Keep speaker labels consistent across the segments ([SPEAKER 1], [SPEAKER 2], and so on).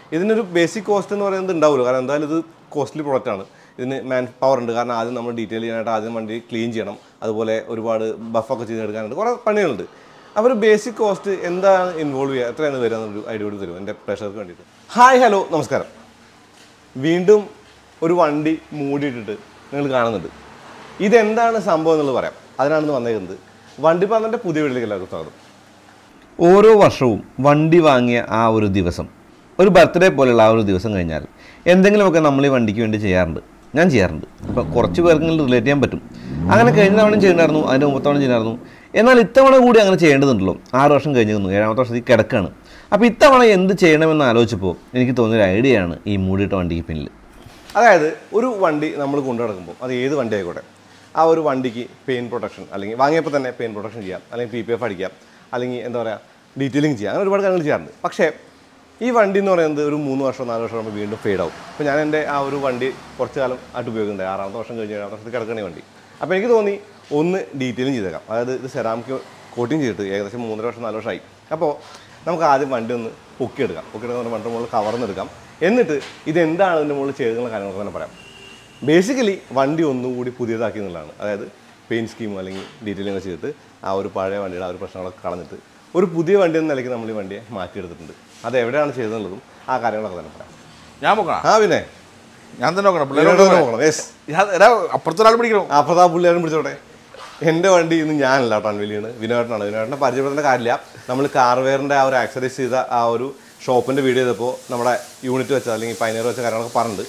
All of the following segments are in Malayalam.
[SPEAKER 1] ഇതിനൊരു ബേസിക് കോസ്റ്റ് എന്ന് പറയുന്നത് ഉണ്ടാവില്ല കാരണം എന്തായാലും ഇത് കോസ്റ്റ്ലി പ്രോഡക്റ്റ് ആണ് ഇതിന് മാൻ പവർ ഉണ്ട് കാരണം ആദ്യം നമ്മൾ ഡീറ്റെയിൽ ചെയ്യാനായിട്ട് ആദ്യം വണ്ടി ക്ലീൻ ചെയ്യണം അതുപോലെ ഒരുപാട് ബഫൊക്കെ ചെയ്തെടുക്കാനുണ്ട് കുറേ പണികളുണ്ട് അപ്പോൾ ഒരു ബേസിക് കോസ്റ്റ് എന്താണ് ഇൻവോൾവ് ചെയ്യുക എത്രയാണ് വരിക എന്നൊരു ഐഡിയ കൂടി തരും എൻ്റെ പ്രഷർക്ക് വേണ്ടിയിട്ട് ഹായ് ഹലോ നമസ്കാരം വീണ്ടും ഒരു വണ്ടി മൂടിയിട്ടിട്ട് നിങ്ങൾ കാണുന്നുണ്ട് ഇതെന്താണ് സംഭവം എന്നുള്ളത് പറയാം അതിനാണ് ഇന്ന് വന്നേക്കുന്നത് വണ്ടി പറഞ്ഞിട്ട് പുതിയ വീട്ടിലേക്ക് എല്ലാവർക്കും സ്വാഗതം ഓരോ വർഷവും വണ്ടി വാങ്ങിയ ആ ഒരു ദിവസം ഒരു ബർത്ത്ഡേ പോലെയുള്ള ആ ഒരു ദിവസം കഴിഞ്ഞാൽ എന്തെങ്കിലുമൊക്കെ നമ്മൾ ഈ വണ്ടിക്ക് വേണ്ടി ചെയ്യാറുണ്ട് ഞാൻ ചെയ്യാറുണ്ട് അപ്പോൾ കുറച്ച് പേർക്കെങ്കിലും റിലേറ്റ് ചെയ്യാൻ പറ്റും അങ്ങനെ കഴിഞ്ഞ തവണയും ചെയ്യുന്നുണ്ടായിരുന്നു അതിൻ്റെ മുമ്പത്തെ തവണ ചെയ്യുന്നായിരുന്നു എന്നാൽ ഇത്തവണ കൂടി അങ്ങനെ ചെയ്യേണ്ടതുണ്ടല്ലോ ആറ് വർഷം കഴിഞ്ഞു നിന്നു ഏഴാമത്തെ വർഷത്തിൽ കിടക്കാണ് അപ്പോൾ ഇത്തവണ എന്ത് ചെയ്യണമെന്ന് ആലോചിച്ചപ്പോൾ എനിക്ക് തോന്നിയൊരു ഐഡിയയാണ് ഈ മൂടിയിട്ട വണ്ടിക്ക് പിന്നിൽ അതായത് ഒരു വണ്ടി നമ്മൾ കൊണ്ടു നടക്കുമ്പോൾ അത് ഏത് വണ്ടി ആയിക്കോട്ടെ ആ ഒരു വണ്ടിക്ക് പെയിൻ പ്രൊട്ടക്ഷൻ അല്ലെങ്കിൽ വാങ്ങിയപ്പോൾ തന്നെ പെയിൻ പ്രൊട്ടക്ഷൻ ചെയ്യാം അല്ലെങ്കിൽ പി പി എഫ് അടിക്കാം അല്ലെങ്കിൽ എന്താ പറയുക ഡീറ്റെയിലിംഗ് ചെയ്യാം അങ്ങനെ ഒരുപാട് കാര്യങ്ങൾ ചെയ്യാറുണ്ട് പക്ഷേ ഈ വണ്ടി എന്ന് പറയുന്നത് ഒരു മൂന്ന് വർഷം നാല് വർഷം ആകുമ്പോൾ വീണ്ടും ഫെയ്ഡ് ആവും അപ്പോൾ ഞാൻ എൻ്റെ ആ ഒരു വണ്ടി കുറച്ച് കാലം ആയിട്ട് ഉപയോഗിക്കുന്നുണ്ട് ആറാമത്തെ വർഷം കഴിഞ്ഞ് ഏഴാമത്തെ വർഷത്തിൽ കിടക്കണ വണ്ടി അപ്പോൾ എനിക്ക് തോന്നി ഒന്ന് ഡീറ്റെയിലിംഗ് ചെയ്തേക്കാം അതായത് ഇത് സെറാമിക് കോട്ടിങ് ചെയ്തിട്ട് ഏകദേശം മൂന്നര വർഷം നാല് വർഷമായി അപ്പോൾ നമുക്ക് ആദ്യം വണ്ടി ഒന്ന് പൊക്കിയെടുക്കാം പൊക്കിയെടുക്കാൻ വണ്ടി മുകളിൽ കവർന്നെടുക്കാം എന്നിട്ട് ഇതെന്താണ് ഇതിൻ്റെ മുകളിൽ ചെയ്തെന്നുള്ള കാര്യങ്ങളൊക്കെ തന്നെ പറയാം ബേസിക്കലി വണ്ടി ഒന്നുകൂടി പുതിയതാക്കി എന്നുള്ളതാണ് അതായത് പെയിൻറ്റ് സ്കീം അല്ലെങ്കിൽ ഡീറ്റെയിലിംഗ് ചെയ്തിട്ട് ആ ഒരു പഴയ വണ്ടിയുടെ ആ ഒരു പ്രശ്നങ്ങളൊക്കെ കളഞ്ഞിട്ട് ഒരു പുതിയ വണ്ടി എന്ന നിലയ്ക്ക് നമ്മൾ ഈ വണ്ടിയെ മാറ്റിയെടുത്തിട്ടുണ്ട് അത് എവിടെയാണ് ചെയ്തതെന്നുള്ളതും ആ കാര്യങ്ങളൊക്കെ തന്നെ പറയാം
[SPEAKER 2] ഞാൻ നോക്കണം
[SPEAKER 1] ആ പിന്നെ
[SPEAKER 2] ഞാൻ തന്നെ നോക്കണം
[SPEAKER 1] പിള്ളേരോട്
[SPEAKER 2] പിള്ളേരോട്
[SPEAKER 1] നോക്കണം യെസ്
[SPEAKER 2] ഞാൻ എടാ അപ്പുറത്തൊരാൾ പിടിക്കണം
[SPEAKER 1] അപ്പോൾ ആ പുള്ളിയാരും പിടിച്ചോട്ടെ എൻ്റെ വണ്ടി ഇന്ന് ഞാനല്ല കേട്ടോ അൺവലിയാണ് വിനോദനാണ് വിനോദനെ പരിചയപ്പെടുത്തേണ്ട കാര്യമില്ല നമ്മൾ കാർവെയറിൻ്റെ ആ ഒരു ആക്സറൈസ് ചെയ്ത ആ ഒരു ഷോപ്പിൻ്റെ വീഡിയോ ചെയ്തപ്പോൾ നമ്മുടെ യൂണിറ്റ് വെച്ച അല്ലെങ്കിൽ പൈനർ വെച്ച കാര്യങ്ങളൊക്കെ പറഞ്ഞിട്ടുണ്ട്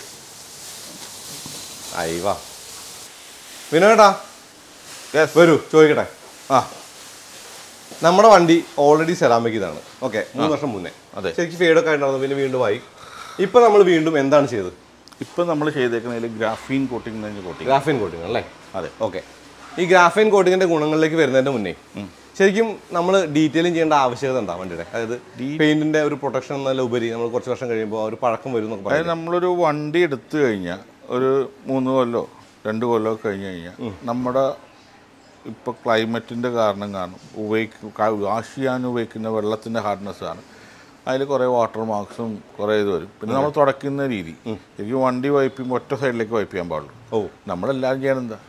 [SPEAKER 1] അയ്യവാ വിനോദേട്ടാ
[SPEAKER 2] യെസ്
[SPEAKER 1] വരൂ ചോദിക്കട്ടെ
[SPEAKER 2] ആ
[SPEAKER 1] നമ്മുടെ വണ്ടി ഓൾറെഡി സെറാമിക് ഇതാണ് ഓക്കെ മൂന്ന് വർഷം മുന്നേ
[SPEAKER 2] അതെ.
[SPEAKER 1] ശരിക്കും ഫേഡൊക്കെ ആയിട്ടുണ്ടായിരുന്നു പിന്നെ വീണ്ടും ആയി ഇപ്പൊ നമ്മൾ വീണ്ടും എന്താണ് ചെയ്തത്
[SPEAKER 2] ഇപ്പം നമ്മൾ ചെയ്തേക്കുന്നതിൽ ഗ്രാഫീൻ കോട്ടിംഗ് എന്ന് പറഞ്ഞ കോട്ടിംഗ്
[SPEAKER 1] ഗ്രാഫൈൻ കോട്ടിംഗ് അല്ലേ
[SPEAKER 2] അതെ
[SPEAKER 1] ഓക്കെ ഈ ഗ്രാഫൈൻ കോട്ടിങ്ങിന്റെ ഗുണങ്ങളിലേക്ക് വരുന്നതിന്റെ മുന്നേ ശരിക്കും നമ്മൾ ഡീറ്റെയിലിംഗ് ചെയ്യേണ്ട ആവശ്യകത എന്താ വണ്ടിയുടെ അതായത് പെയിന്റിന്റെ ഒരു പ്രൊട്ടക്ഷൻ എന്നല്ല ഉപരി നമ്മൾ കുറച്ച് വർഷം കഴിയുമ്പോൾ ആ ഒരു പഴക്കം വരും എന്നൊക്കെ
[SPEAKER 2] അതായത്
[SPEAKER 1] പറയും
[SPEAKER 2] നമ്മളൊരു വണ്ടി എടുത്തു കഴിഞ്ഞാൽ ഒരു മൂന്ന് കൊല്ലോ രണ്ട് കൊല്ലോ കഴിഞ്ഞ് കഴിഞ്ഞാൽ നമ്മുടെ ഇപ്പോൾ ക്ലൈമറ്റിൻ്റെ കാരണം കാണും ഉപയോഗിക്കും വാഷ് ചെയ്യാൻ ഉപയോഗിക്കുന്ന വെള്ളത്തിൻ്റെ ഹാർഡ്നെസ് ആണ് അതിൽ കുറേ വാട്ടർ മാർക്സും കുറേ ഇത് വരും പിന്നെ നമ്മൾ തുടയ്ക്കുന്ന രീതി ശരിക്കും വണ്ടി വൈപ്പ് ചെയ്യുമ്പോൾ ഒറ്റ സൈഡിലേക്ക് വൈപ്പ് ചെയ്യാൻ പാടുള്ളൂ
[SPEAKER 1] ഓ
[SPEAKER 2] നമ്മളെല്ലാവരും ചെയ്യണം എന്താ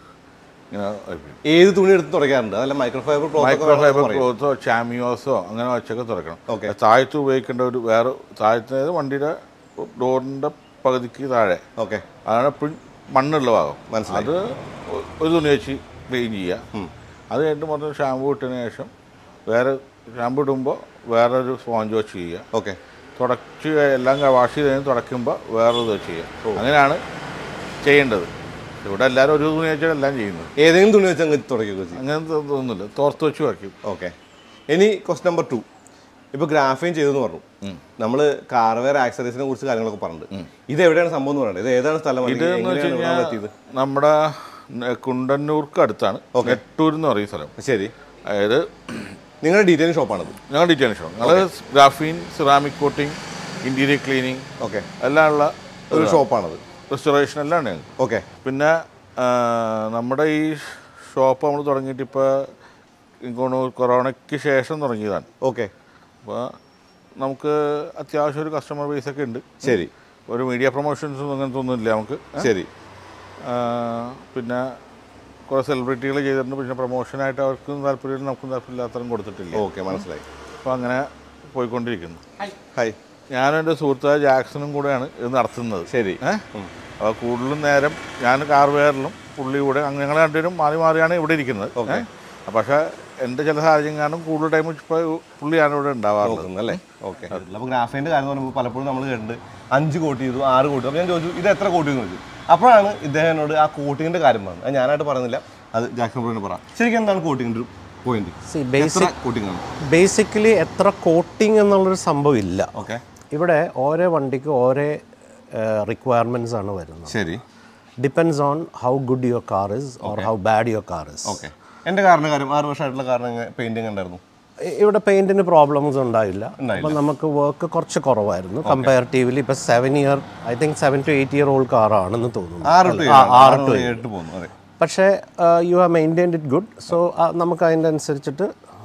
[SPEAKER 2] ഇങ്ങനെ വൈപ്പ് ചെയ്യും
[SPEAKER 1] ഏത് തുണി എടുത്ത് തുടയ്ക്കാറുണ്ട് അതല്ല മൈക്രോ ഫൈബർ
[SPEAKER 2] മൈക്രോ ഫൈബർ ക്ലോത്തോ ചാമിയോസോ അങ്ങനെ വെച്ചൊക്കെ തുറക്കണം
[SPEAKER 1] Okay.
[SPEAKER 2] താഴത്ത് ഉപയോഗിക്കേണ്ട ഒരു വേറെ താഴത്ത് വണ്ടിയുടെ ഡോറിൻ്റെ പകുതിക്ക് താഴെ
[SPEAKER 1] ഓക്കെ
[SPEAKER 2] അതാണ് എപ്പോഴും മണ്ണുള്ള ഭാഗം
[SPEAKER 1] മനസ്സിലായി.
[SPEAKER 2] അത് ഒ- ഒരു തുണി വെച്ച് ക്ലീൻ ചെയ്യുക അത് കഴിഞ്ഞിട്ട് മൊത്തം ഷാമ്പു ഇട്ടതിന് ശേഷം വേറെ ഷാമ്പു ഇടുമ്പോൾ വേറൊരു സ്പോഞ്ച് വെച്ച് ചെയ്യുക
[SPEAKER 1] ഓക്കെ
[SPEAKER 2] തുടച്ച് എല്ലാം വാഷ് ചെയ്ത് കഴിഞ്ഞ് തുടയ്ക്കുമ്പോൾ വേറൊരു വെച്ച് ചെയ്യുക അങ്ങനെയാണ് ചെയ്യേണ്ടത് ഇവിടെ എല്ലാവരും ഒരു തുണി വെച്ചാണ് എല്ലാം ചെയ്യുന്നത്
[SPEAKER 1] ഏതെങ്കിലും തുണി വെച്ച് അങ്ങ് തുടയ്ക്കുക ചെയ്യും
[SPEAKER 2] അങ്ങനത്തെ ഒന്നുമില്ല തോർത്ത് വെച്ച് വയ്ക്കും
[SPEAKER 1] ഓക്കെ ഇനി ക്വസ്റ്റ് നമ്പർ ടു ഇപ്പൊ ഗ്രാഫൈൻ ചെയ്തെന്ന് പറഞ്ഞു നമ്മൾ കാർവെയർ ആക്സറീസിനെ കുറിച്ച് കാര്യങ്ങളൊക്കെ പറഞ്ഞിട്ടുണ്ട് ഇത് എവിടെയാണ് സംഭവം എന്ന് പറയുന്നത് ഇത് ഏതാണ് സ്ഥലം
[SPEAKER 2] ഇത്
[SPEAKER 1] അല്ലെങ്കിൽ
[SPEAKER 2] എന്ന് വെച്ച്
[SPEAKER 1] എങ്ങനെയാണ് ഇവിടെ
[SPEAKER 2] കഴിഞ്ഞാൽ
[SPEAKER 1] എത്തിയത്
[SPEAKER 2] നമ്മുടെ ന- കുണ്ടന്നൂർക്ക് അടുത്താണ് നെട്ടൂർ എന്ന് പറയുന്ന സ്ഥലം
[SPEAKER 1] ശരി
[SPEAKER 2] അതായത്
[SPEAKER 1] നിങ്ങളുടെ ഡീറ്റെയിലിംഗ് ഷോപ്പാണത്
[SPEAKER 2] ഞങ്ങൾ ഡീറ്റെയിൽ ഷോ ഞങ്ങൾ graphene ceramic coating interior cleaning
[SPEAKER 1] okay
[SPEAKER 2] എല്ലാം ഉള്ള
[SPEAKER 1] ഒരു ഷോപ്പാണത്
[SPEAKER 2] റെസ്റ്റോറേഷൻ എല്ലാം ഉണ്ട് ഞങ്ങൾക്ക്
[SPEAKER 1] ഓക്കെ
[SPEAKER 2] പിന്നെ ആ, നമ്മുടെ ഈ ഷോപ്പ് നമ്മൾ തുടങ്ങിയിട്ട് ഇപ്പോൾ ഇങ്ങോട്ട് കൊറോണയ്ക്ക് ശേഷം തുടങ്ങിയതാണ്
[SPEAKER 1] ഓക്കെ
[SPEAKER 2] അപ്പോൾ നമുക്ക് അത്യാവശ്യം ഒരു കസ്റ്റമർ ബേസ് ഒക്കെ ഉണ്ട്
[SPEAKER 1] ശരി
[SPEAKER 2] ഒരു മീഡിയ പ്രൊമോഷൻസും അങ്ങനത്തെ ഒന്നുമില്ല നമുക്ക്
[SPEAKER 1] ശരി
[SPEAKER 2] ആ, പിന്നെ കുറേ സെലിബ്രിറ്റികൾ ചെയ്തിട്ടുണ്ട് പിന്നെ പ്രൊമോഷനായിട്ട് അവർക്കും താല്പര്യം നമുക്കും താല്പര്യമില്ലാത്തതും കൊടുത്തിട്ടില്ല
[SPEAKER 1] ഓക്കെ മനസ്സിലായി
[SPEAKER 2] അപ്പോൾ അങ്ങനെ പോയിക്കൊണ്ടിരിക്കുന്നു
[SPEAKER 1] ഹായ്
[SPEAKER 2] ഞാനും എൻ്റെ സുഹൃത്തായ ജാക്സണും കൂടെയാണ് ഇത് നടത്തുന്നത്
[SPEAKER 1] ശരി
[SPEAKER 2] ഏഹ് അപ്പോൾ കൂടുതലും നേരം ഞാൻ കാർ വെയറിലും പുള്ളി കൂടെ അങ്ങനെ ഞങ്ങൾ രണ്ടുപേരും മാറി മാറിയാണ് ഇവിടെ ഇരിക്കുന്നത്
[SPEAKER 1] Okay.
[SPEAKER 2] ഏഹ് പക്ഷേ എൻ്റെ ചില സാഹചര്യം കാരണം കൂടുതൽ ടൈം ഇപ്പോൾ പുള്ളിയാണ് ഇവിടെ ഉണ്ടാവാറുള്ളത്
[SPEAKER 1] നോക്കുന്നല്ലേ ഓക്കെ അപ്പോൾ ഗ്രാഫൈൻ്റെ കാര്യം എന്ന് പറയുമ്പോൾ പലപ്പോഴും നമ്മൾ കേട്ടിട്ടുണ്ട് അഞ്ച് കോട്ട് ചെയ്തു ആറ് കോട്ട് അപ്പോൾ ഞാൻ ചോദിച്ചു ഇത് എത്ര കോട്ട് ചെയ്തു ചോദിച്ചു അപ്പോഴാണ് ഇദ്ദേഹം എന്നോട് ആ കോട്ടിങ്ങിൻ്റെ കാര്യം പറഞ്ഞത് അത് ഞാനായിട്ട് പറയുന്നില്ല അത് ജാക്സൺ ബ്രോയിന് പറ ശരിക്കും എന്താണ് കോട്ടിങ്ങിൻ്റെ ഒരു പോയിന്റ്
[SPEAKER 3] See,
[SPEAKER 1] എത്ര കോട്ടിംഗ് ആണ്
[SPEAKER 3] ബേസിക്കലി എത്ര കോട്ടിംഗ് എന്നുള്ളൊരു സംഭവം ഇല്ല
[SPEAKER 1] ഓക്കെ
[SPEAKER 3] ഇവിടെ ഓരോ വണ്ടിക്ക് ഓരോ റിക്വയർമെൻറ്റ്സ് ആണ് വരുന്നത്
[SPEAKER 1] ശരി
[SPEAKER 3] depends on how good your car is or how bad your car is
[SPEAKER 1] okay എൻ്റെ കാറിൻ്റെ കാര്യം ആറ് വർഷമായിട്ടുള്ള കാറിന് പെയിൻറ്റിങ് ഉണ്ടായിരുന്നു
[SPEAKER 3] ഇവിടെ പെയിന്റിന് പ്രോബ്ലംസ് ഉണ്ടായില്ല അപ്പം നമുക്ക് വർക്ക് കുറച്ച് കുറവായിരുന്നു കമ്പാരിറ്റീവ്ലി ഇപ്പം seven year I think seven to eight year old കാറാണെന്ന് തോന്നുന്നു
[SPEAKER 1] ആറ് ടു
[SPEAKER 3] ആ, ആറ് to
[SPEAKER 1] ഏഴ് പോകുന്നു അതെ
[SPEAKER 3] പക്ഷേ you have maintained it good so നമുക്ക് അതിൻ്റെ അനുസരിച്ചിട്ട്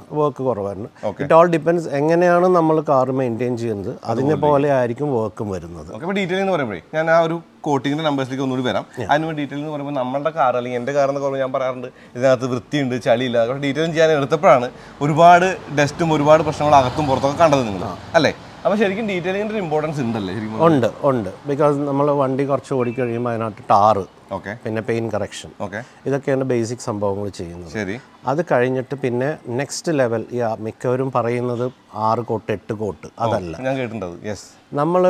[SPEAKER 3] വർക്ക് കുറവായിരുന്നു ഇറ്റ് ഓൾ ഡിപ്പെൻസ് എങ്ങനെയാണ് നമ്മൾ കാർ മെയിൻറ്റെയിൻ ചെയ്യുന്നത് അതിനെ പോലെ ആയിരിക്കും വർക്കും വരുന്നത്
[SPEAKER 1] ഓക്കെ അപ്പോൾ ഡീറ്റെയിൽ എന്ന് പറയുമ്പോഴേ ഞാൻ ആ ഒരു കോട്ടിങ്ങിന്റെ നമ്പേഴ്സിലേക്ക് ഒന്നുകൂടി വരാം അതിന് ഡീറ്റെയിൽ എന്ന് പറയുമ്പോൾ നമ്മുടെ കാർ അല്ലെങ്കിൽ എൻ്റെ കാർ എന്നൊക്കെ പറയുമ്പോൾ ഞാൻ പറയാറുണ്ട് ഇതിനകത്ത് വൃത്തിയുണ്ട് ചളിയില്ല പക്ഷേ ഡീറ്റെയിൽ ചെയ്യാൻ എടുത്തപ്പോഴാണ് ഒരുപാട് ഡസ്റ്റും ഒരുപാട് പ്രശ്നങ്ങൾ അകത്തും പുറത്തൊക്കെ കണ്ടത് നിങ്ങൾ അല്ലേ അപ്പോൾ ശരിക്കും ഡീറ്റെയിലിങ്ങിൻ്റെ ഒരു ഇമ്പോർട്ടൻസ് ഉണ്ടല്ലേ ശരിക്കും
[SPEAKER 3] ഉണ്ട് ഉണ്ട് ബിക്കോസ് നമ്മൾ വണ്ടി കുറച്ച് ഓടിക്കഴിയുമ്പോൾ അതിനകത്ത് ടാറ്
[SPEAKER 1] ഓക്കെ
[SPEAKER 3] പിന്നെ പെയിൻ കറക്ഷൻ
[SPEAKER 1] ഓക്കെ
[SPEAKER 3] ഇതൊക്കെയാണ് ബേസിക് സംഭവങ്ങൾ ചെയ്യുന്നത്
[SPEAKER 1] ശരി
[SPEAKER 3] അത് കഴിഞ്ഞിട്ട് പിന്നെ നെക്സ്റ്റ് ലെവൽ ഈ ആ മിക്കവരും പറയുന്നത് ആറ് കോട്ട് എട്ട് കോട്ട് അതല്ല
[SPEAKER 1] ഞാൻ കേട്ടിട്ടുണ്ട് യെസ്
[SPEAKER 3] നമ്മൾ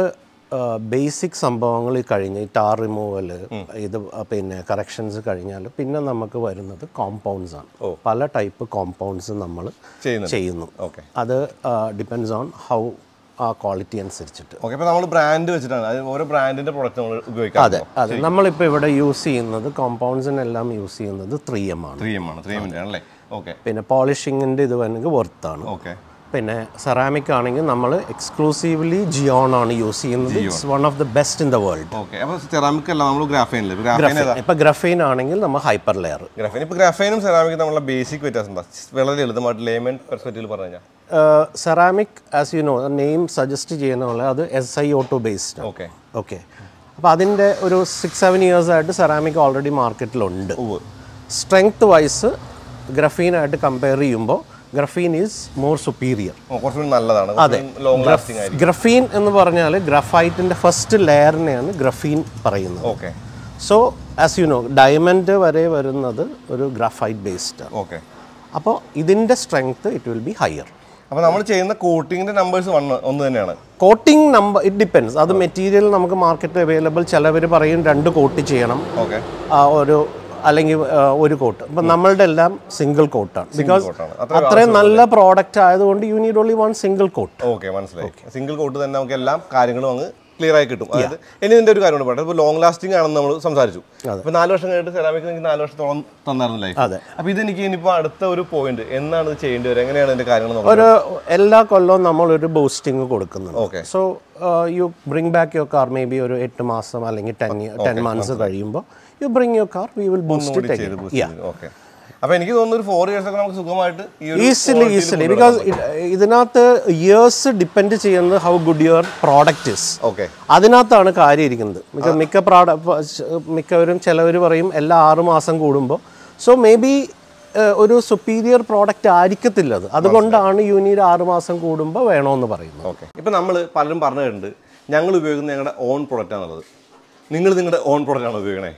[SPEAKER 3] ബേസിക് സംഭവങ്ങൾ ഈ കഴിഞ്ഞ് ഈ ടാർ റിമൂവൽ ഇത് പിന്നെ കറക്ഷൻസ് കഴിഞ്ഞാൽ പിന്നെ നമുക്ക് വരുന്നത് കോമ്പൗണ്ട്സ് ആണ് പല ടൈപ്പ് കോമ്പൗണ്ട്സ് നമ്മൾ
[SPEAKER 1] ചെയ്യുന്നുണ്ട്
[SPEAKER 3] ചെയ്യുന്നു
[SPEAKER 1] ഓക്കെ
[SPEAKER 3] അത് ഡിപ്പെൻസ് ഓൺ ഹൗ ആ ക്വാളിറ്റി അനുസരിച്ചിട്ട്
[SPEAKER 1] ഓക്കെ അപ്പോൾ നമ്മൾ ബ്രാൻഡ് വെച്ചിട്ടാണ് അത് ഓരോ ബ്രാൻഡിന്റെ പ്രൊഡക്റ്റ് നമ്മൾ ഉപയോഗിക്കാം
[SPEAKER 3] അതെ അതെ നമ്മളിപ്പോൾ ഇവിടെ യൂസ് ചെയ്യുന്നത് കോമ്പൗണ്ട്സിനെല്ലാം യൂസ് ചെയ്യുന്നത് ത്രീ എം ആണ്
[SPEAKER 1] ത്രീ എം ആണ് ത്രീ എമ്മിൻ്റെ ആണല്ലേ ഓക്കെ
[SPEAKER 3] പിന്നെ പോളിഷിങ്ങിൻ്റെ ഇത് വേണമെങ്കിൽ വർത്താണ്
[SPEAKER 1] ഓക്കെ
[SPEAKER 3] പിന്നെ സെറാമിക് ആണെങ്കിൽ നമ്മൾ എക്സ്ക്ലൂസീവ്ലി ജിയോൺ ആണ് യൂസ് ചെയ്യുന്നത് it's one of the best in the world
[SPEAKER 1] okay അപ്പോൾ സെറാമിക് അല്ല നമ്മൾ ഗ്രാഫൈനിൽ ഗ്രാഫൈൻ ഏതാ
[SPEAKER 3] ഇപ്പൊ ഗ്രഫീൻ ആണെങ്കിൽ നമ്മൾ ഹൈപ്പർ ലെയർ
[SPEAKER 1] ഗ്രാഫൈൻ ഇപ്പോൾ ഗ്രാഫൈനും സെറാമിക്കും തമ്മിലുള്ള ബേസിക് വ്യത്യാസം എന്താ വളരെ ലളിതമായിട്ട് ലേമൻ പെർസ്പെക്റ്റീവിൽ പറഞ്ഞു കഴിഞ്ഞാൽ
[SPEAKER 3] ceramic as you know name suggest ചെയ്യുന്ന പോലെ അത് S I O two based
[SPEAKER 1] okay
[SPEAKER 3] okay അപ്പോൾ അതിൻ്റെ ഒരു സിക്സ് സെവൻ ഇയേഴ്സ് ആയിട്ട് സെറാമിക് ഓൾറെഡി മാർക്കറ്റിലുണ്ട്
[SPEAKER 1] ഉവ്
[SPEAKER 3] സ്ട്രെങ്ത് വൈസ് ഗ്രഫീനായിട്ട് കമ്പയർ ചെയ്യുമ്പോൾ ഗ്രഫീൻ ഈസ് മോർ സുപ്പീരിയർ
[SPEAKER 1] ഓ, കുറച്ചുകൂടി നല്ലതാണ് ലോങ് ലാസ്റ്റിംഗ് ആയിരിക്കും
[SPEAKER 3] ഗ്രഫീൻ എന്ന് പറഞ്ഞാൽ ഗ്രഫൈറ്റിൻ്റെ ഫസ്റ്റ് ലെയറിനെയാണ് ഗ്രഫീൻ പറയുന്നത്
[SPEAKER 1] okay
[SPEAKER 3] so as you know diamond വരെ വരുന്നത് ഒരു ഗ്രാഫൈറ്റ് ബേസ്ഡ്
[SPEAKER 1] ഓക്കെ
[SPEAKER 3] അപ്പോൾ ഇതിൻ്റെ strength it will be higher
[SPEAKER 1] അപ്പോൾ നമ്മൾ ചെയ്യുന്ന കോട്ടിങ്ങിന്റെ നമ്പേഴ്സ് വണ്ണ് ഒന്ന് തന്നെയാണ്
[SPEAKER 3] കോട്ടിംഗ് നമ്പർ ഇറ്റ് ഡിപ്പെൻസ് അത് മെറ്റീരിയൽ നമുക്ക് മാർക്കറ്റ് അവൈലബിൾ ചിലവർ പറയും രണ്ട് കോട്ട് ചെയ്യണം
[SPEAKER 1] ഓക്കെ
[SPEAKER 3] ആ, ഒരു അല്ലെങ്കിൽ ആ, ഒരു കോട്ട് അപ്പം നമ്മളുടെ എല്ലാം സിംഗിൾ കോട്ടാണ് ബിക്കോസ്
[SPEAKER 1] കോട്ടാണ്
[SPEAKER 3] അത്രയും നല്ല പ്രോഡക്റ്റ് ആയതുകൊണ്ട് you need only one single coat
[SPEAKER 1] okay മനസ്സിലായി സിംഗിൾ കോട്ട് തന്നെ നമുക്ക് എല്ലാ കാര്യങ്ങളും അങ്ങ് ക്ലിയർ ആയി കിട്ടും അതായത് ഇനി ഇതിന്റെ ഒരു കാര്യം കൂടെ പറയട്ടെ ഇപ്പോൾ ലോങ് ലാസ്റ്റിംഗ് ആണെന്ന് നമ്മൾ സംസാരിച്ചു അപ്പോൾ നാല് വർഷം കഴിഞ്ഞിട്ട് സെറാമിക് എനിക്ക് നാല് വർഷത്തോളം തന്നായിരുന്നു ലൈഫ്
[SPEAKER 3] അതെ.
[SPEAKER 1] അപ്പോൾ ഇതെനിക്ക് ഇനിയിപ്പോൾ അടുത്ത ഒരു പോയിന്റ് എന്നാണ് ഇത് ചെയ്യേണ്ടി വരിക എങ്ങനെയാണ് ഇതിന്റെ കാര്യങ്ങൾ നോക്കുന്നത്
[SPEAKER 3] ഒരു എല്ലാ കൊല്ലവും നമ്മളൊരു ബൂസ്റ്റിംഗ് കൊടുക്കുന്നുണ്ട്
[SPEAKER 1] okay
[SPEAKER 3] so you bring back your car maybe ഒരു എട്ട് മാസം അല്ലെങ്കിൽ ടെൻ ടെൻ മന്ത്സ് കഴിയുമ്പോൾ you bring your car we will boost
[SPEAKER 1] കൂടി ചെയ്ത് boost ഓക്കെ അപ്പോൾ എനിക്ക് തോന്നുന്നു ഒരു ഫോർ ഇയേഴ്സ് ഒക്കെ നമുക്ക് സുഖമായിട്ട് ഈ ഒരു
[SPEAKER 3] ഈസിലി ഈസിലി ബിക്കോസ് ഇതിനകത്ത് ഇയേഴ്സ് ഡിപ്പെൻഡ് ചെയ്യുന്നത് how good your product is
[SPEAKER 1] okay
[SPEAKER 3] അതിനകത്താണ് കാര്യം ഇരിക്കുന്നത് മിക്ക മിക്ക പ്രോഡക്റ്റ് മിക്കവരും ചിലവർ പറയും എല്ലാ ആറ് മാസം കൂടുമ്പോൾ സോ മേ ബി ഒരു സുപ്പീരിയർ പ്രോഡക്റ്റ് ആയിരിക്കത്തില്ല അത് അതുകൊണ്ടാണ് യൂണിറ്റ് ആറ് മാസം കൂടുമ്പോൾ വേണമെന്ന് പറയുന്നത്
[SPEAKER 1] ഓക്കെ ഇപ്പം നമ്മൾ പലരും പറഞ്ഞു കേട്ടിട്ടുണ്ട് ഞങ്ങൾ ഉപയോഗിക്കുന്ന ഞങ്ങളുടെ ഓൺ പ്രൊഡക്റ്റ് ആണുള്ളത് നിങ്ങൾ നിങ്ങളുടെ ഓൺ പ്രൊഡക്റ്റ് ആണ് ഉപയോഗിക്കണേ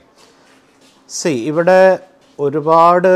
[SPEAKER 3] സി ഇവിടെ ഒരുപാട്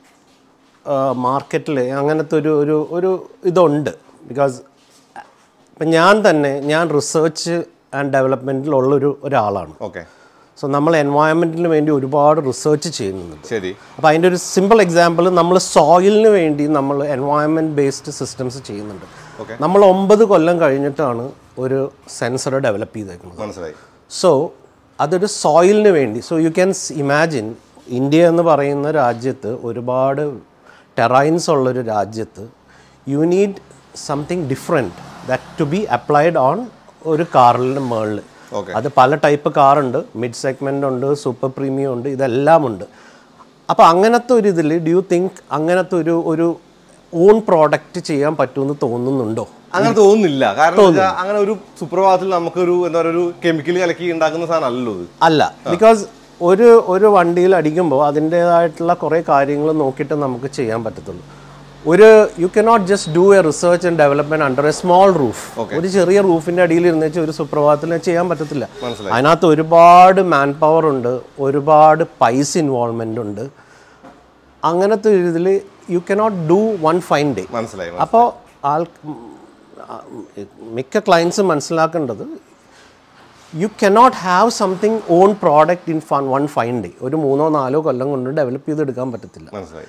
[SPEAKER 3] മാർക്കറ്റിൽ അങ്ങനത്തെ ഒരു ഒരു ഒരു ഇതുണ്ട് ബിക്കോസ് ഇപ്പം ഞാൻ തന്നെ ഞാൻ റിസർച്ച് ആൻഡ് ഡെവലപ്മെൻറ്റിലുള്ളൊരു ഒരാളാണ്
[SPEAKER 1] ഓക്കെ
[SPEAKER 3] സോ നമ്മൾ എൻവയോൺമെൻറ്റിന് വേണ്ടി ഒരുപാട് റിസർച്ച് ചെയ്യുന്നുണ്ട്
[SPEAKER 1] ശരി
[SPEAKER 3] അപ്പോൾ അതിൻ്റെ ഒരു സിമ്പിൾ എക്സാമ്പിൾ നമ്മൾ സോയിലിന് വേണ്ടി നമ്മൾ എൻവയോൺമെൻറ്റ് ബേസ്ഡ് സിസ്റ്റംസ് ചെയ്യുന്നുണ്ട്
[SPEAKER 1] Okay.
[SPEAKER 3] നമ്മൾ ഒമ്പത് കൊല്ലം കഴിഞ്ഞിട്ടാണ് ഒരു സെൻസർ ഡെവലപ്പ് ചെയ്തേക്കുന്നത്
[SPEAKER 1] മനസ്സിലായി
[SPEAKER 3] സോ അതൊരു സോയിലിന് വേണ്ടി so you can imagine India എന്ന് പറയുന്ന രാജ്യത്ത് ഒരുപാട് ടെറൈൻസ് ഉള്ളൊരു രാജ്യത്ത് you need something different that to be applied on ഒരു കാറിൻ്റെ മുകളിൽ
[SPEAKER 1] Okay.
[SPEAKER 3] അത് പല ടൈപ്പ് കാറുണ്ട് മിഡ് സെഗ്മെൻ്റ് ഉണ്ട് സൂപ്പർ പ്രീമിയം ഉണ്ട് ഇതെല്ലാം ഉണ്ട് അപ്പോൾ അങ്ങനത്തെ ഒരു ഇതിൽ ഡു യു തിങ്ക് അങ്ങനത്തെ ഒരു ഒരു ഓൺ പ്രോഡക്റ്റ് ചെയ്യാൻ പറ്റുമെന്ന് തോന്നുന്നുണ്ടോ
[SPEAKER 1] അങ്ങനെ തോന്നുന്നില്ല കാരണം എന്താ വെച്ചാ അങ്ങനെ ഒരു സുപ്രഭാതത്തിൽ നമുക്കൊരു എന്താ പറയുക ഒരു കെമിക്കൽ കലക്കി ഉണ്ടാക്കുന്ന സാധനം അല്ലല്ലോ ഇത്
[SPEAKER 3] അല്ല ബിക്കോസ് ഒരു ഒരു വണ്ടിയിൽ അടിക്കുമ്പോൾ അതിൻ്റേതായിട്ടുള്ള കുറേ കാര്യങ്ങൾ നോക്കിയിട്ട് നമുക്ക് ചെയ്യാൻ പറ്റത്തുള്ളൂ ഒരു you cannot just do a research and development under a small roof ഒരു ചെറിയ റൂഫിന്റെ അടിയിൽ ഇരുന്ന് വെച്ച് ഒരു സുപ്രഭാതത്തിൽ ചെയ്യാൻ പറ്റത്തില്ല
[SPEAKER 1] മനസ്സിലായി.
[SPEAKER 3] അതിനകത്ത് ഒരുപാട് മാൻ പവർ ഉണ്ട് ഒരുപാട് പൈസ ഇൻവോൾവ്മെന്റ് ഉണ്ട് അങ്ങനത്തെ ഒരു ഇതിൽ you cannot do one fine day
[SPEAKER 1] മനസ്സിലായി
[SPEAKER 3] അപ്പോൾ ആൾ ഉം, ആ, മിക്ക ക്ലയൻസ് മനസ്സിലാക്കേണ്ടത് you cannot have something on product in fun one fine day ഒരു മൂന്നോ നാലോ കൊല്ലം കൊണ്ട് ഡെവലപ്പ് ചെയ്തെടുക്കാൻ പറ്റത്തില്ല
[SPEAKER 1] മനസ്സിലായി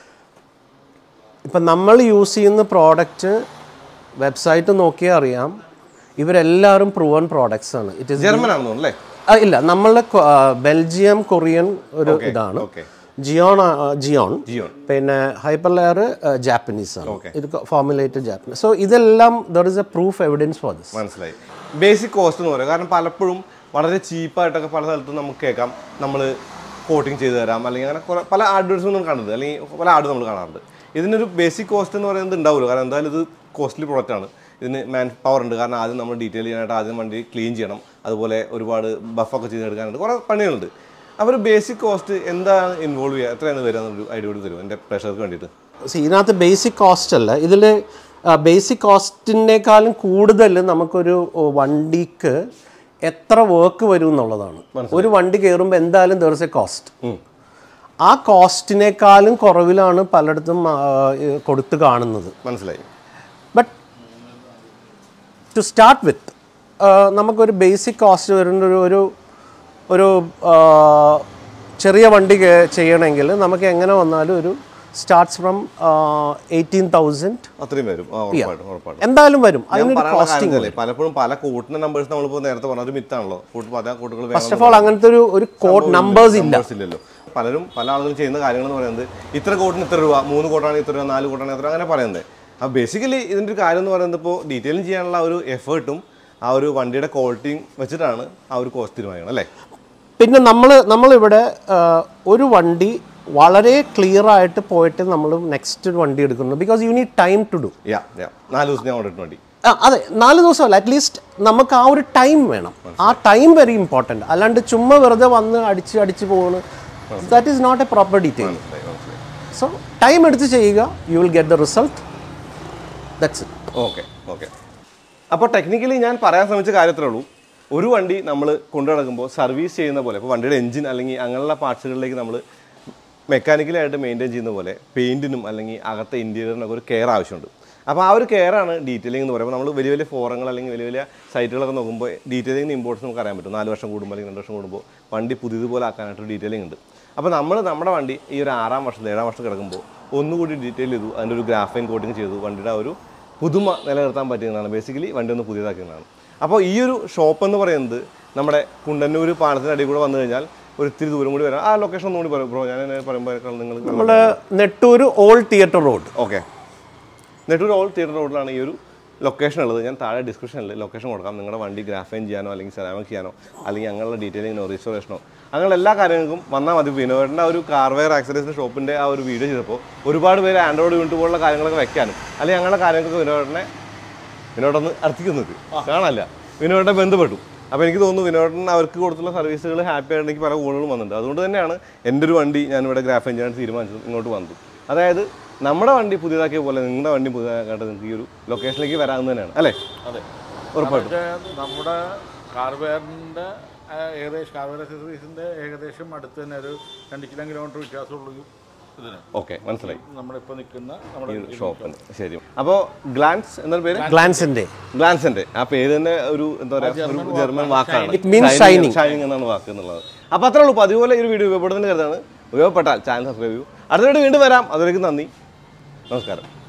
[SPEAKER 3] ഇപ്പം നമ്മൾ യൂസ് ചെയ്യുന്ന പ്രോഡക്റ്റ് വെബ്സൈറ്റ് നോക്കിയാൽ അറിയാം ഇവരെല്ലാവരും പ്രൂവൺ പ്രോഡക്ട്സ് ആണ് ഇറ്റ് ഇസ്
[SPEAKER 1] ജർമ്മൻ ആണെന്ന് തോന്നുന്നു അല്ലേ
[SPEAKER 3] ഇല്ല നമ്മളുടെ കൊ- ആ, ബെൽജിയം കൊറിയൻ ഒരു ഇതാണ്
[SPEAKER 1] ഓക്കെ
[SPEAKER 3] ജിയോൺ ആ, ജിയോൺ
[SPEAKER 1] ജിയോൺ
[SPEAKER 3] പിന്നെ ഹൈപ്പർ ലെയർ ജാപ്പനീസ് ആണ്
[SPEAKER 1] Okay.
[SPEAKER 3] ഇത് ഫോർമുലേറ്റഡ് ജാപ്പനീസ് സോ ഇതെല്ലാം there is a proof evidence for this
[SPEAKER 1] മനസ്സിലായി ബേസിക് കോസ്റ്റ് എന്ന് പറയുക കാരണം പലപ്പോഴും വളരെ ചീപ്പായിട്ടൊക്കെ പല സ്ഥലത്തും നമുക്ക് കേൾക്കാം നമ്മൾ കോട്ടിങ് ചെയ്ത് തരാം അല്ലെങ്കിൽ അങ്ങനെ കുറെ പല അഡ്വർടൈസ്മെന്റ് കണ്ടത് അല്ലെങ്കിൽ പല ആഡ് നമ്മൾ കാണാറുണ്ട് ഇതിനൊരു ബേസിക് കോസ്റ്റ് എന്ന് പറയുന്നത് ഉണ്ടാവുമല്ലോ കാരണം എന്തായാലും ഇത് കോസ്റ്റ്ലി പ്രോഡക്റ്റ് ആണ് ഇതിന് മാൻ പവർ ഉണ്ട് കാരണം ആദ്യം നമ്മൾ ഡീറ്റെയിൽ ചെയ്യാനായിട്ട് ആദ്യം വണ്ടി ക്ലീൻ ചെയ്യണം അതുപോലെ ഒരുപാട് ബഫൊക്കെ ചെയ്തെടുക്കാനുണ്ട് കുറേ പണികളുണ്ട് അപ്പോൾ ഒരു ബേസിക് കോസ്റ്റ് എന്താണ് ഇൻവോൾവ് ചെയ്യുക എത്രയാണ് വരിക എന്നൊരു ഐഡിയ കൂടി തരും എൻ്റെ പ്രഷർക്ക് വേണ്ടിയിട്ട്
[SPEAKER 3] See, ഇതിനകത്ത് ബേസിക് കോസ്റ്റ് അല്ല ഇതിൽ ബേസിക് കോസ്റ്റിനേക്കാളും കൂടുതൽ നമുക്കൊരു ഓ, വണ്ടിക്ക് എത്ര വർക്ക് വരും എന്നുള്ളതാണ് ഒരു വണ്ടി കയറുമ്പോൾ എന്തായാലും ദർ എ കോസ്റ്റ് ആ കോസ്റ്റിനേക്കാളും കുറവിലാണ് പലയിടത്തും ആ, ഈ കൊടുത്ത് കാണുന്നത്
[SPEAKER 1] മനസ്സിലായി
[SPEAKER 3] ബട്ട് ടു സ്റ്റാർട്ട് വിത്ത് നമുക്കൊരു ബേസിക് കോസ്റ്റ് വരുന്ന ഒരു ഒരു ഒരു ആ, ചെറിയ വണ്ടി കേ- ചെയ്യണമെങ്കിൽ നമുക്ക് എങ്ങനെ വന്നാലും ഒരു സ്റ്റാർട്ട്സ് ഫ്രം എയ്റ്റീൻ തൗസൻഡ്
[SPEAKER 1] അത്രയും വരും ആ ഉറപ്പായിട്ടും ഉറപ്പായിട്ടും
[SPEAKER 3] എന്തായാലും വരും
[SPEAKER 1] ഞാൻ
[SPEAKER 3] അതിനൊരു
[SPEAKER 1] പറയാനുള്ള കാര്യം
[SPEAKER 3] കോസ്റ്റിംഗ്
[SPEAKER 1] ഇതല്ലേ, പലപ്പോഴും പല കൂട്ടിന്റെ നമ്പേഴ്സ് നമ്മളിപ്പോൾ നേരത്തെ പറഞ്ഞ ഒരു മിത്താണല്ലോ കൂട്ട് പല കൂട്ടുകൾ
[SPEAKER 3] ഫസ്റ്റ് ഓഫ് ഓൾ അങ്ങനത്തെ ഒരു ഒരു കോഡ് നമ്പേഴ്സ് ഇല്ല
[SPEAKER 1] numbers ഇല്ലല്ലോ പലരും പല ആളുകളും ചെയ്യുന്ന കാര്യങ്ങൾ എന്ന് പറയുന്നത് ഇത്ര കോട്ടിന് ഇത്ര രൂപ മൂന്ന് കോട്ടാണ് ഇത്ര രൂപ നാല് കോട്ടാണ് ഇത്ര അങ്ങനെ പറയുന്നത് അപ്പോൾ ബേസിക്കലി ഇതിൻ്റെ ഒരു കാര്യം എന്ന് പറയുന്നത് ഇപ്പോൾ ഡീറ്റെയിലിംഗ് ചെയ്യാനുള്ള ആ ഒരു എഫേർട്ടും ആ ഒരു വണ്ടിയുടെ ക്വാളിറ്റിയും വെച്ചിട്ടാണ് ആ ഒരു കോസ്റ്റ് തീരുമാനിക്കണം അല്ലേ
[SPEAKER 3] പിന്നെ നമ്മൾ നമ്മളിവിടെ ആ, ഒരു വണ്ടി വളരെ ക്ലിയർ ആയിട്ട് പോയിട്ട് നമ്മൾ നെക്സ്റ്റ് വണ്ടി എടുക്കുന്നു because you need time to do
[SPEAKER 1] yeah yeah നാല് ദിവസം ഞാൻ ഓടിയിട്ട് വണ്ടി
[SPEAKER 3] ആ, അതെ നാല് ദിവസമല്ല അറ്റ്ലീസ്റ്റ് നമുക്ക് ആ ഒരു ടൈം വേണം ആ ടൈം വെരി ഇമ്പോർട്ടൻറ്റ് അല്ലാണ്ട് ചുമ്മാ വെറുതെ വന്ന് അടിച്ച് അടിച്ച് പോകുന്നു that is not a proper detail
[SPEAKER 1] മനസ്സിലായി മനസ്സിലായി
[SPEAKER 3] സോ ടൈം എടുത്ത് ചെയ്യുക you will get the result that's it
[SPEAKER 1] okay okay അപ്പോൾ ടെക്നിക്കലി ഞാൻ പറയാൻ ശ്രമിച്ച കാര്യത്തിലേ ഉള്ളൂ ഒരു വണ്ടി നമ്മൾ കൊണ്ടു നടക്കുമ്പോൾ സർവീസ് ചെയ്യുന്ന പോലെ ഇപ്പോൾ വണ്ടിയുടെ എഞ്ചിൻ അല്ലെങ്കിൽ അങ്ങനെയുള്ള പാർട്സുകളിലേക്ക് നമ്മൾ മെക്കാനിക്കലായിട്ട് മെയിൻറ്റെയിൻ ചെയ്യുന്ന പോലെ പെയിൻറ്റിനും അല്ലെങ്കിൽ അകത്തെ ഇൻറ്റീരിയറിനൊക്കെ ഒരു കെയർ ആവശ്യമുണ്ട് അപ്പോൾ ആ ഒരു കെയറാണ് ഡീറ്റെയിലിംഗ് എന്ന് പറയുമ്പോൾ നമ്മൾ വലിയ വലിയ ഫോറങ്ങൾ അല്ലെങ്കിൽ വലിയ വലിയ സൈറ്റുകളൊക്കെ നോക്കുമ്പോൾ ഡീറ്റെയിലിംഗ് ഇമ്പോർട്ടൻസ് നമുക്ക് അറിയാൻ പറ്റും നാല് വർഷം കൂടുമ്പോൾ അല്ലെങ്കിൽ രണ്ട് വർഷം കൂടുമ്പോൾ വണ്ടി പുതിയതുപോലെ ആക്കാനായിട്ട് ഡീറ്റെയിലിംഗ് ഉണ്ട് അപ്പോൾ നമ്മൾ നമ്മുടെ വണ്ടി ഈ ഒരു ആറാം വർഷത്തിൽ ഏഴാം വർഷം കിടക്കുമ്പോൾ ഒന്നുകൂടി ഡീറ്റെയിൽ ചെയ്തു അതിൻ്റെ ഒരു ഗ്രാഫൈൻ കോട്ടിങ് ചെയ്തു വണ്ടിയുടെ ആ ഒരു പുതുമ നിലനിർത്താൻ പറ്റുന്നതാണ് ബേസിക്കലി വണ്ടി ഒന്ന് പുതിയതാക്കുന്നതാണ് അപ്പോൾ ഈ ഒരു ഷോപ്പ് എന്ന് പറയുന്നത് നമ്മുടെ കുണ്ടന്നൂർ പാലത്തിൻ്റെ അടിയിൽ കൂടെ വന്നു കഴിഞ്ഞാൽ ഒരു ഇത്തിരി ദൂരം കൂടി വരാം ആ ലൊക്കേഷൻ ഒന്നുകൂടി പറയും ബ്രോ ഞാൻ പറയുമ്പോൾ നിങ്ങൾ
[SPEAKER 3] നമ്മുടെ Nettoor old theatre road
[SPEAKER 1] okay Nettoor old theatre റോഡിലാണ് ഈ ഒരു ലൊക്കേഷൻ ഉള്ളത് ഞാൻ താഴെ ഡിസ്ക്രിപ്ഷനിൽ ലൊക്കേഷൻ കൊടുക്കാം നിങ്ങളുടെ വണ്ടി ഗ്രാഫൈൻ ചെയ്യാനോ അല്ലെങ്കിൽ സെറാമിക് ചെയ്യാനോ അല്ലെങ്കിൽ അങ്ങനെയുള്ള ഡീറ്റെയിലിങ്ങിനോ റീസ്റ്റോറേഷനോ അങ്ങനെയുള്ള എല്ലാ കാര്യങ്ങൾക്കും വന്നാൽ മതി വിനോദൻ്റെ ആ ഒരു കാർവെയർ ആക്സറീസിൻ്റെ ഷോപ്പിൻ്റെ ആ ഒരു വീഡിയോ ചെയ്തപ്പോൾ ഒരുപാട് പേര് ആൻഡ്രോയിഡ് യൂണിറ്റ് പോലുള്ള കാര്യങ്ങളൊക്കെ വെക്കാനും അല്ലെങ്കിൽ അങ്ങനെയുള്ള കാര്യങ്ങൾക്ക് വിനോദനെ വിനോദൊന്ന് അർത്ഥിക്കുന്നത് കാണാനല്ല വിനോദനെ ബന്ധപ്പെട്ടു അപ്പോൾ എനിക്ക് തോന്നുന്നു വിനോദൻ അവർക്ക് കൊടുത്തുള്ള സർവീസുകൾ ഹാപ്പി ആയിട്ട് എനിക്ക് പല കോളുകളും വന്നിട്ടുണ്ട് അതുകൊണ്ട് തന്നെയാണ് എൻ്റെ ഒരു വണ്ടി ഞാനിവിടെ ഗ്രാഫൈൻ ചെയ്യാൻ തീരുമാനിച്ചത് ഇങ്ങോട്ട് വന്നത് അതായത് നമ്മുടെ വണ്ടി പുതിയതാക്കിയ പോലെ നിങ്ങളുടെ വണ്ടി പുതിയതാക്കാണ്ട് നിങ്ങൾക്ക് ഈ ഒരു ലൊക്കേഷനിലേക്ക് വരാമെന്ന് തന്നെയാണ് അല്ലേ
[SPEAKER 2] അതെ
[SPEAKER 1] ഉറപ്പായിട്ടും
[SPEAKER 2] പക്ഷേ നമ്മുടെ കാർവെയറിൻ്റെ ഏകദേശം കാർവെയർ അക്സസറീസിൻ്റെ ഏകദേശം അടുത്ത് തന്നെ ഒരു രണ്ട് കിലോ കിലോമീറ്റർ വ്യത്യാസമുള്ളൂ ഇതിന്
[SPEAKER 1] ഓക്കെ മനസ്സിലായി
[SPEAKER 2] നമ്മളിപ്പോൾ നിൽക്കുന്ന നമ്മുടെ
[SPEAKER 1] ഈ ഷോപ്പിന് ശരി അപ്പോൾ ഗ്ലാൻസ് എന്നൊരു പേര്
[SPEAKER 3] ഗ്ലാൻസിൻ്റെ
[SPEAKER 1] ഗ്ലാൻസിന്റെ ആ പേര് തന്നെ ഒരു എന്താ പറയാ ഒരു ജർമ്മൻ വാക്കാണ്
[SPEAKER 3] It means shining.
[SPEAKER 1] ഷൈനിങ് എന്നാണ് വാക്ക് എന്നുള്ളത് അപ്പോൾ അത്രേ ഉള്ളൂ അപ്പോൾ അതുപോലെ ഈ ഒരു വീഡിയോ ഉപയോഗപ്പെടുന്ന കരുതാണ് ഉപയോഗപ്പെട്ടാൽ ചാനൽ സബ്സ്ക്രൈബ് ചെയ്യൂ അടുത്ത വീഡിയോ വീണ്ടും വരാം അതിലേക്ക് നന്ദി നമസ്കാരം